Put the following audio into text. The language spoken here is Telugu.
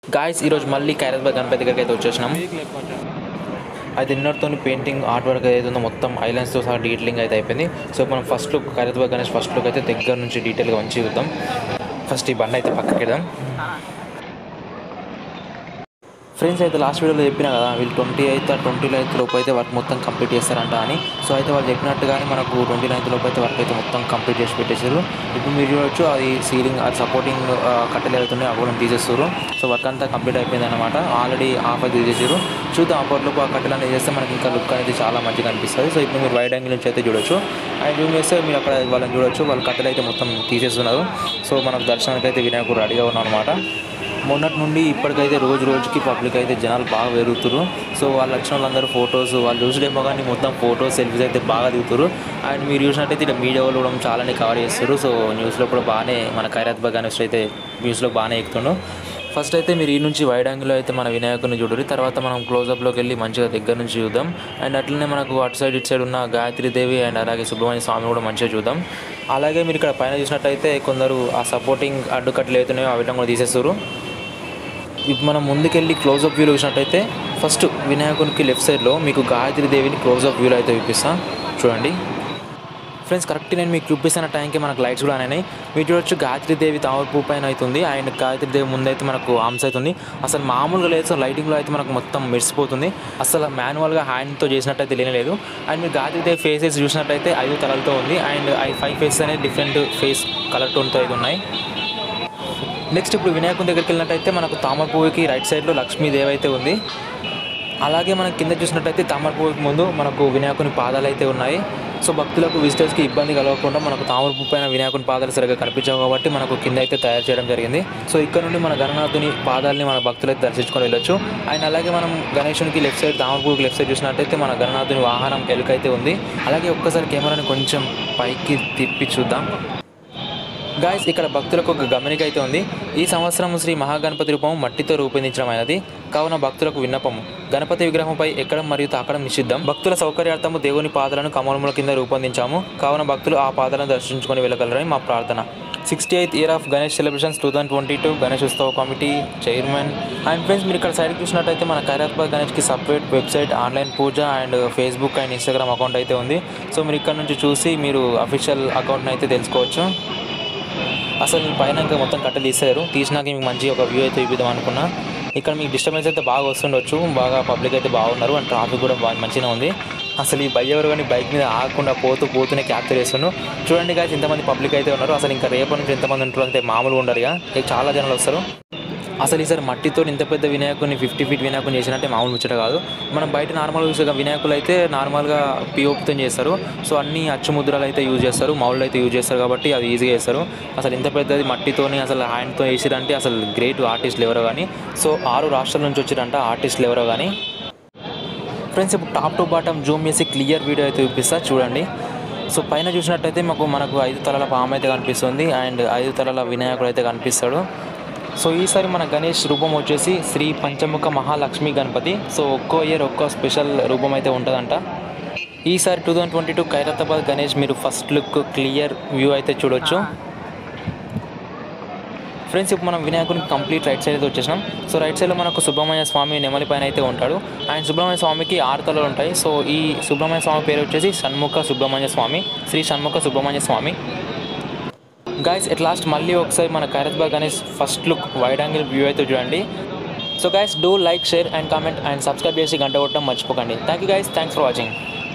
గాయస్ ఈరోజు మళ్ళీ ఖైరతాబాద్ గణపతి దగ్గరికి అయితే వచ్చేసినాం అది ఇన్నర్తో పెయింటింగ్ ఆర్ట్ వర్క్ ఏదైతే ఉందో మొత్తం ఐలాండ్స్తో సహా డీటెయిలింగ్ అయితే అయిపోయింది సో మనం first look Khairatabad Ganesh first look అయితే దగ్గర నుంచి డీటెయిల్గా మంచి చూద్దాం ఫస్ట్ ఈ బండి అయితే పక్కకి వెళ్దాం ఫ్రెండ్స్ అయితే లాస్ట్ వీడియోలో చెప్పినా కదా వీళ్ళు ట్వంటీ అయితే ట్వంటీ నైన్త్ లోపు అయితే వర్క్ మొత్తం కంప్లీట్ చేస్తారంట అని సో అయితే వాళ్ళు చెప్పినట్టుగానే మనకు ట్వంటీ నైన్త్ లోపు అయితే వర్క్ అయితే మొత్తం కంప్లీట్ చేసి పెట్టేశారు ఇప్పుడు మీరు చూడొచ్చు అది సీలింగ్ అది సపోర్టింగ్ కట్టెలు అవుతున్నాయి అవి కూడా తీసేస్తారు సో వర్క్ అంతా కంప్లీట్ అయిపోయింది అనమాట ఆల్రెడీ హాఫ్ అయితే తీసేసారు చూద్దాం అప్పటిలోపు ఆ కట్టెలు అనేది చేస్తే మనకి ఇంకా లుక్ అనేది చాలా మంచిగా అనిపిస్తుంది సో ఇప్పుడు మీరు వైడ్ యాంగిల్ నుంచి అయితే చూడొచ్చు అండ్ జూమ్ చేస్తే మీరు అక్కడ వాళ్ళని చూడొచ్చు వాళ్ళ కట్టెలు అయితే మొత్తం తీసేస్తున్నారు సో మనకు దర్శనానికి అయితే వినాయకుడు రెడీగా ఉన్నాం అనమాట మొన్నటి నుండి ఇప్పటికైతే రోజు రోజుకి పబ్లిక్ అయితే జనాలు బాగా పెరుగుతారు సో వాళ్ళు వచ్చిన వాళ్ళందరూ ఫొటోస్ వాళ్ళు చూసడేమో కానీ మొత్తం ఫొటోస్ సెల్ఫీస్ అయితే బాగా దిగుతారు అండ్ మీరు చూసినట్టయితే ఇలా మీడియా వాళ్ళు కూడా చాలానే కవర్ చేస్తారు సో న్యూస్లో కూడా బాగానే మన ఖైరాత్ గణేష్ అయితే న్యూస్లో బాగానే ఎక్కుతుండు ఫస్ట్ అయితే మీరు ఈ నుంచి వైడ్ యాంగిల్లో అయితే మన వినాయకుని చూడరు తర్వాత మనం క్లోజప్లోకి వెళ్ళి మంచిగా దగ్గర నుంచి చూద్దాం అండ్ అట్లనే మనకు అటు సైడ్ ఇటు సైడ్ ఉన్న గాయత్రి దేవి అండ్ అలాగే సుబ్రహ్మణ్య స్వామి కూడా మంచిగా చూద్దాం అలాగే మీరు ఇక్కడ పైన చూసినట్టయితే కొందరు ఆ సపోర్టింగ్ అడ్డుకట్లు అవుతున్నాయో అవి కూడా తీసేస్తారు ఇప్పుడు మనం ముందుకెళ్ళి క్లోజ్అప్ వ్యూలో చూసినట్టయితే ఫస్ట్ వినాయకునికి లెఫ్ట్ సైడ్లో మీకు గాయత్రి దేవిని క్లోజ్అప్ వ్యూలో అయితే చూపిస్తాను చూడండి ఫ్రెండ్స్ కరెక్ట్ నేను మీకు చూపిస్తున్న టైంకి మనకు లైట్స్ కూడా అయినాయి మీరు చూడొచ్చు గాయత్రి దేవి తామరపు పైన అవుతుంది అండ్ గాయత్రి దేవి ముందైతే మనకు ఆర్మ్స్ అవుతుంది అసలు మామూలుగా లేదు సో లైటింగ్లో అయితే మనకు మొత్తం మెరిసిపోతుంది అసలు మాన్యువల్గా హ్యాండ్తో చేసినట్టయితే లేనేలేదు అండ్ మీరు గాయత్రి దేవి ఫేసెస్ చూసినట్టయితే ఐదు తలలతో ఉంది అండ్ ఐ ఫైవ్ ఫేసెస్ అనేది డిఫరెంట్ ఫేస్ కలర్ టోన్తో అయితే ఉన్నాయి నెక్స్ట్ ఇప్పుడు వినాయకుని దగ్గరికి వెళ్ళినట్టయితే మనకు తామర పువ్వుకి రైట్ సైడ్లో లక్ష్మీదేవి అయితే ఉంది అలాగే మనం కింద చూసినట్టయితే తామర పువ్వుకి ముందు మనకు వినాయకుని పాదాలు అయితే ఉన్నాయి సో భక్తులకు విజిటర్స్కి ఇబ్బంది కలగకుండా మనకు తామర పువ్వు పైన వినాయకుని పాదాలు సరిగ్గా కనిపించావు కాబట్టి మనకు కింద అయితే తయారు చేయడం జరిగింది సో ఇక్కడ నుండి మన గణనాథుని పాదాలని మన భక్తులు అయితే దర్శించుకొని వెళ్ళొచ్చు అండ్ అలాగే మనం గణేశునికి లెఫ్ట్ సైడ్ తామర పువ్వుకి లెఫ్ట్ సైడ్ చూసినట్టయితే మన గణనాథుని వాహనం ఎలుక అయితే ఉంది అలాగే ఒక్కసారి కెమెరాని కొంచెం పైకి తిప్పి చూద్దాం గాయస్ ఇక్కడ భక్తులకు ఒక గమనిక అయితే ఉంది ఈ సంవత్సరం శ్రీ మహాగణపతి రూపం మట్టితో రూపొందించడమైనది కావున భక్తులకు విన్నపము గణపతి విగ్రహంపై ఎక్కడం మరియు తాకడం నిషిద్ధం భక్తుల సౌకర్యార్థము దేవుని పాదాలను కమలముల కింద రూపొందించాము కావున భక్తులు ఆ పాదాలను దర్శించుకొని వెళ్ళగలరని మా ప్రార్థన sixty eighth year of Ganesh celebrations two thousand twenty two Ganesh Utsav committee chairman and friends మీరు ఇక్కడ సైడ్ చూసినట్టయితే మన ఖైరాత్బాద్ గణేష్కి separate website online puja and Facebook and Instagram account అయితే ఉంది సో మీరు ఇక్కడ నుంచి చూసి మీరు అఫీషియల్ అకౌంట్ని అయితే తెలుసుకోవచ్చు అసలు నేను పైన ఇంకా మొత్తం కట్ట తీసారు తీసినాక మీకు మంచి ఒక వ్యూ అయితే చూపిద్దాం అనుకున్నా ఇక్కడ మీకు డిస్టర్బెన్స్ అయితే బాగా వస్తుండొచ్చు బాగా పబ్లిక్ అయితే బాగున్నారు అండ్ ట్రాఫిక్ కూడా బాగా మంచిగా ఉంది అసలు ఈ బై ఎవరు కానీ బైక్ మీద ఆగకుండా పోతూ పోతూనే క్యాప్చర్ చేస్తున్నాను చూడండి గాయస్ ఇంతమంది పబ్లిక్ అయితే ఉన్నారు అసలు ఇంకా రేపటి నుంచి ఎంతమంది ఉంటారు అంటే మామూలుగా ఉండరు ఇక ఇక చాలా జనాలు వస్తారు అసలు ఈసారి మట్టితో ఇంత పెద్ద వినాయకుని ఫిఫ్టీ ఫీట్ వినాయకుని చేసినట్టే మామూలు ముచ్చట కాదు మనం బయట నార్మల్గా చూసే వినాయకులు అయితే నార్మల్గా పిఓపితో చేస్తారు సో అన్ని అచ్చుముద్రలు అయితే యూజ్ చేస్తారు మౌళ్ళు అయితే యూజ్ చేస్తారు కాబట్టి అది ఈజీగా చేస్తారు అసలు ఇంత పెద్దది మట్టితోని అసలు హ్యాండ్తో వేసిరంటే అసలు గ్రేట్ ఆర్టిస్టులు ఎవరో కానీ సో ఆరు రాష్ట్రాల నుంచి వచ్చిరంట ఆర్టిస్టులు ఎవరో కానీ ఫ్రెండ్స్ ఇప్పుడు టాప్ టు బాటమ్ జూమ్ చేసి క్లియర్ వీడియో అయితే చూపిస్తా చూడండి సో పైన చూసినట్టయితే మాకు మనకు ఐదు తలల పాము అయితే కనిపిస్తుంది అండ్ ఐదు తలల వినాయకుడు అయితే కనిపిస్తాడు సో ఈసారి మన గణేష్ రూపం వచ్చేసి శ్రీ పంచముఖ మహాలక్ష్మి గణపతి సో ఒక్కో ఇయర్ ఒక్కో స్పెషల్ రూపం అయితే ఉంటుందంట ఈసారి two thousand twenty two Khairatabad Ganesh మీరు ఫస్ట్ లుక్ క్లియర్ వ్యూ అయితే చూడొచ్చు ఫ్రెండ్స్ ఇప్పుడు మనం వినాయకుని కంప్లీట్ రైట్ సైడ్ అయితే వచ్చేసినాం సో రైట్ సైడ్లో మనకు సుబ్రహ్మణ్య స్వామి నెమలి పైన అయితే ఉంటాడు అండ్ సుబ్రహ్మణ్య స్వామికి ఆరు తలలు ఉంటాయి సో ఈ సుబ్రహ్మణ్య స్వామి పేరు వచ్చేసి Shanmukha Subrahmanya Swami Shri Shanmukha Subrahmanya Swami guys at last మళ్ళీ ఒకసారి మన Khairatabad Ganesh first look wide angle view అయితే చూడండి so guys do like share and comment and subscribe చేసి గంట కొట్టడం మర్చిపోకండి thank you guys thanks for watching